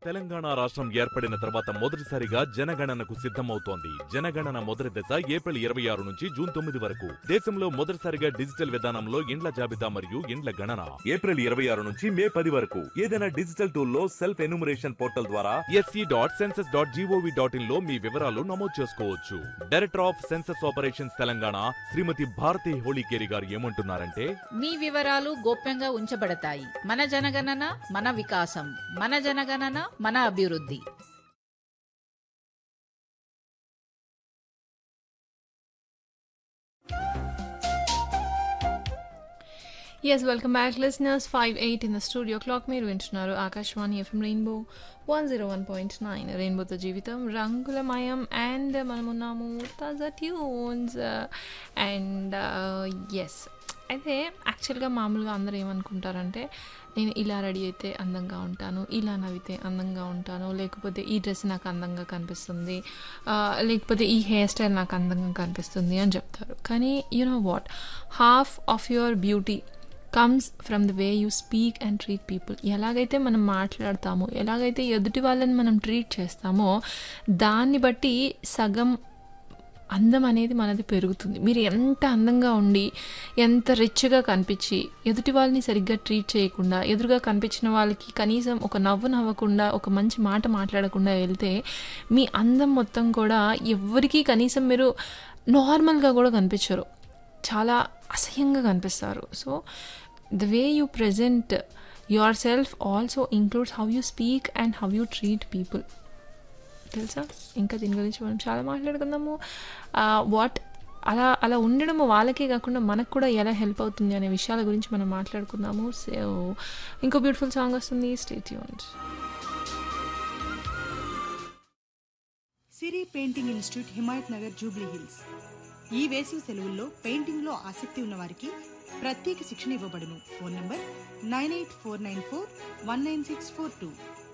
తెలంగాణ రాష్ట్రం ఏర్పడిన తర్వాత మొదటిసారిగా జనగణనకు సిద్ధమవుతోంది జనగణన మొదటి దశ ఏప్రిల్ ఇరవై ఆరు నుంచి జూన్ తొమ్మిది వరకు దేశంలో మొదటిసారిగా డిజిటల్ విధానంలో ఇండ్ల జాబితా మరియు ఇండ్ల గణన ఏప్రిల్ ఇరవై ఆరు నుంచి మే పది వరకు ఏదైనా డిజిటల్ టూల్ లో సెల్ఫ్ ఎన్యూమరేషన్ పోర్టల్ ద్వారా SE dot census dot G O V dot in లో మీ వివరాలు నమోదు చేసుకోవచ్చు director of census operations Telangana Shrimati Bharathi Holikeri garu ఏమంటున్నారంటే మీ వివరాలు గోప్యంగా ఉంచబడతాయి మన జనగణన మన వికాసం మన జనగణన మన అభివృద్ధి Yes, welcome back, listeners. 5 8 in the studio clock. మీరు వింటున్నారు Akashvani FM rainbow one zero one point nine రెయిన్బోతో జీవితం రంగులమయం అండ్ మనమున్నాము తాజా ట్యూన్స్ అండ్ ఎస్ అయితే యాక్చువల్గా మామూలుగా అందరూ ఏమనుకుంటారంటే నేను ఇలా రెడీ అయితే అందంగా ఉంటాను ఇలా నవ్వితే అందంగా ఉంటాను లేకపోతే ఈ డ్రెస్ నాకు అందంగా కనిపిస్తుంది ఆ, లేకపోతే ఈ హెయిర్ స్టైల్ నాకు అందంగా కనిపిస్తుంది అని చెప్తారు కానీ you know what half of your beauty comes from the way you speak and treat people ఎలాగైతే మనం మాట్లాడతామో ఎలాగైతే ఎదుటి వాళ్ళని మనం ట్రీట్ చేస్తామో దాన్ని బట్టి సగం అందం అనేది మనది పెరుగుతుంది మీరు ఎంత అందంగా ఉండి ఎంత రిచ్గా కనిపించి ఎదుటి వాళ్ళని సరిగ్గా ట్రీట్ చేయకుండా ఎదురుగా కనిపించిన వాళ్ళకి కనీసం ఒక నవ్వు నవ్వకుండా ఒక మంచి మాట మాట్లాడకుండా వెళ్తే మీ అందం మొత్తం కూడా ఎవరికీ కనీసం మీరు నార్మల్గా కూడా కనిపించరు చాలా అసహ్యంగా కనిపిస్తారు so the way you present yourself also includes how you speak and how you treat people తెలుసా ఇంకా దీని గురించి మనం చాలా మాట్లాడుకుందాము వాట్ అలా అలా ఉండడం వాళ్ళకే కాకుండా మనకు కూడా ఎలా హెల్ప్ అవుతుంది అనే విషయాల గురించి మనం మాట్లాడుకుందాము సో ఇంకో బ్యూటిఫుల్ సాంగ్ వస్తుంది స్టేట్ యూన్ సిరి పెయింటింగ్ ఇన్స్టిట్యూట్ హిమాయత్ నగర్ జూబ్లీ హిల్స్ ఈ వేసవి సెలవుల్లో పెయింటింగ్లో ఆసక్తి ఉన్న వారికి ప్రత్యేక శిక్షణ ఇవ్వబడును phone number nine eight four nine four one nine six four two